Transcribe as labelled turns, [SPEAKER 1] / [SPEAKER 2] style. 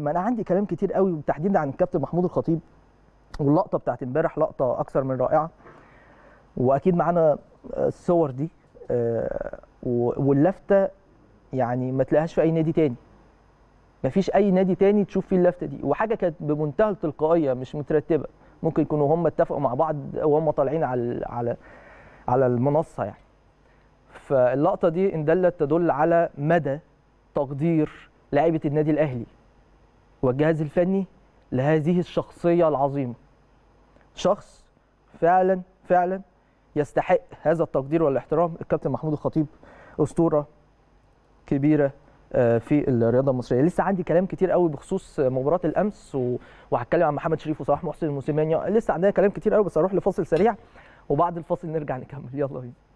[SPEAKER 1] ما انا عندي كلام كتير قوي وتحديدا عن الكابتن محمود الخطيب واللقطه بتاعت امبارح لقطه اكثر من رائعه واكيد معانا الصور دي آه، و- واللفته يعني ما تلاقيهاش في اي نادي تاني ما فيش اي نادي تاني تشوف فيه اللفته دي وحاجه كانت بمنتهى التلقائيه مش مترتبه ممكن يكونوا هم اتفقوا مع بعض وهم طالعين على على على المنصه يعني فاللقطه دي ان دلت تدل على مدى تقدير لاعيبه النادي الاهلي والجهاز الفني لهذه الشخصيه العظيمه شخص فعلا فعلا يستحق هذا التقدير والاحترام الكابتن محمود الخطيب اسطوره كبيره آه، في الرياضه المصريه لسه عندي كلام كتير قوي بخصوص مباراه الامس و- وهتكلم عن محمد شريف وصلاح محسن الموسيماني لسه عندنا كلام كتير قوي بس هروح لفاصل سريع وبعد الفاصل نرجع نكمل يلا بينا